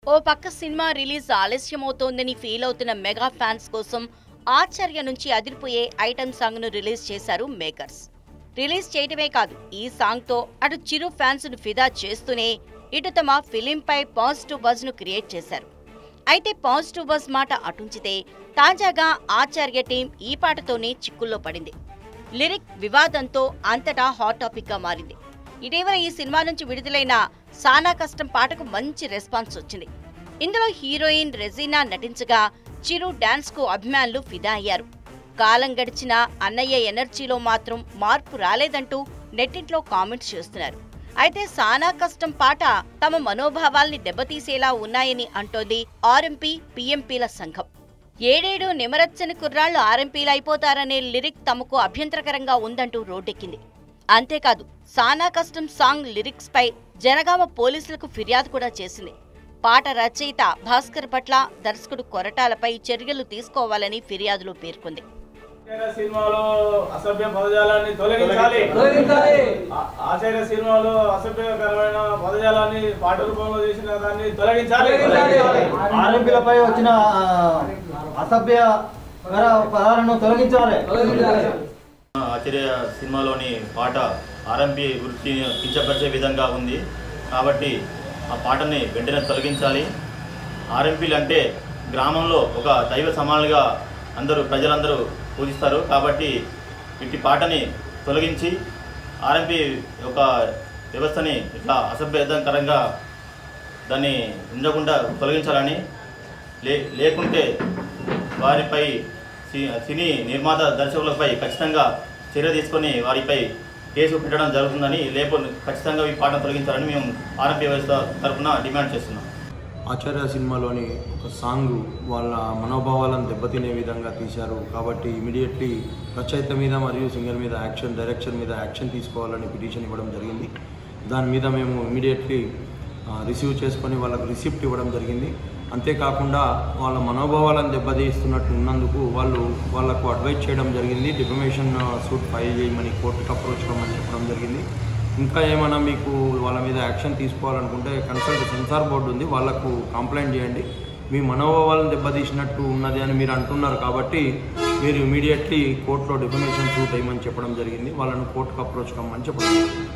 ఓ పక్క cinema release ఆలస్యమవుతోందని feel అవుతున్న మెగా ఫ్యాన్స్ కోసం ఆచార్య నుంచి అదిరిపోయే ఐటమ్ సాంగ్ ను రిలీజ్ చేశారు మేకర్స్ రిలీజ్ చేయటమే కాదు ఈ సాంగ్ తో అటు చిరు ఫ్యాన్స్ ను ఫిదా చేస్తూనే ఇటు తమ ఫిలిం పై పాజిటివ్ బజ్ ను క్రియేట్ చేశారు అయితే పాజిటివ్ బజ్ మాట అటుంచితే తాజాగా ఆచార్య టీం ఈ పాటతోనే చిక్కుల్లో పడింది లిరిక్ వివాదంతో అంతటా హాట్ టాపిక్ గా మారింది ఇటీవల ఈ సినిమా నుంచి విడుదలైన సానా కష్టం పాటకు మంచి రెస్పాన్స్ వచ్చింది ఇందులో హీరోయిన్ రెజీనా నటించగా చిరు డాన్స్ కు అభిమానులు ఫిదా అయ్యారు కాలం గడిచిన అన్నయ్య ఎనర్జీలో మాత్రం మార్పు రాలేదంటూ నెట్టింట్లో కామెంట్స్ చేస్తున్నారు అయితే సానా కష్టం పాట తమ మనోభావాల్ని దెబ్బతీసేలా ఉన్నాయని అంటోంది ఆర్ఎంపీ పీఎంపీల సంఘం ఏడేడు నిమరచ్చని కుర్రాళ్లు ఆర్ఎంపీలు అయిపోతారనే లిరిక్ తమకు అభ్యంతరకరంగా ఉందంటూ రోడ్డెక్కింది అంతేకాదు సానా కష్టం సాంగ్ లిరిక్స్ పై జనగామ పోలీసులకు ఫిర్యాదు కూడా చేసింది పాట రచయిత భాస్కర్ పట్ల దర్శకుడు కొరటాలపై చర్యలు తీసుకోవాలని ఫిర్యాదులో పేర్కొంది ఆచార్య సినిమాలో అసభ్య పదజాలాన్ని తొలగించాలి తొలగించాలి. ఆ- ఆచార్య సినిమాలో అసభ్యకరమైన పదజాలాన్ని పాట రూపంలో చేసిన దాన్ని తొలగించాలి తొలగించాలి. ఆర్ఎంపీలపై వచ్చిన ఆ, అసభ్యకర పదాలను తొలగించాలి ఆచార్య సినిమాలోని పాట ఆర్ఎంపి వృత్తిని కించపరిచే విధంగా ఉంది కాబట్టి ఆ పాటని వెంటనే తొలగించాలి ఆర్ఎంపీలు అంటే గ్రామంలో ఒక దైవ సమానులుగా అందరూ ప్రజలందరూ పూజిస్తారు కాబట్టి ఇట్టి పాటని తొలగించి ఆర్ఎంపీ యొక్క వ్యవస్థని ఇట్లా అసభ్యకరంగా దాన్ని ఉండకుండా తొలగించాలని లే లేకుంటే వారిపై సి- సినీ నిర్మాత దర్శకులపై ఖచ్చితంగా చర్య తీసుకొని వారిపై కేసు పెట్టడం జరుగుతుందని లేపు ఖచ్చితంగా ఈ పాటను తొలగించాలని మేము ఆర్ఎంపీ వ్యవస్థ తరఫున డిమాండ్ చేస్తున్నాం ఆచార్య సినిమాలోని ఒక సాంగ్ వాళ్ళ మనోభావాలను దెబ్బతినే విధంగా తీశారు కాబట్టి ఇమీడియట్లీ రచయిత మీద మరియు సింగర్ మీద యాక్షన్ డైరెక్షన్ మీద యాక్షన్ తీసుకోవాలని పిటిషన్ ఇవ్వడం జరిగింది దాని మీద మేము ఇమీడియట్లీ రిసీవ్ చేసుకొని వాళ్ళకు రిసిప్ట్ ఇవ్వడం జరిగింది అంతేకాకుండా వాళ్ళ మనోభావాలను దెబ్బతీస్తున్నట్టు ఉన్నందుకు వాళ్ళు వాళ్ళకు అడ్వైజ్ చేయడం జరిగింది డిఫమేషన్ సూట్ ఫైల్ చేయమని కోర్టుకు అప్రోచ్ కమ్మని చెప్పడం జరిగింది ఇంకా ఏమైనా మీకు వాళ్ళ మీద యాక్షన్ తీసుకోవాలనుకుంటే కన్సల్ట్ సెన్సార్ బోర్డు ఉంది వాళ్ళకు కంప్లైంట్ చేయండి మీ మనోభావాలను దెబ్బతీసినట్టు ఉన్నది అని మీరు అంటున్నారు కాబట్టి మీరు ఇమీడియట్లీ కోర్టులో డిఫమేషన్ సూట్ వేయమని చెప్పడం జరిగింది వాళ్ళను కోర్టుకు అప్రోచ్ కమ్మని చెప్పడం జరిగింది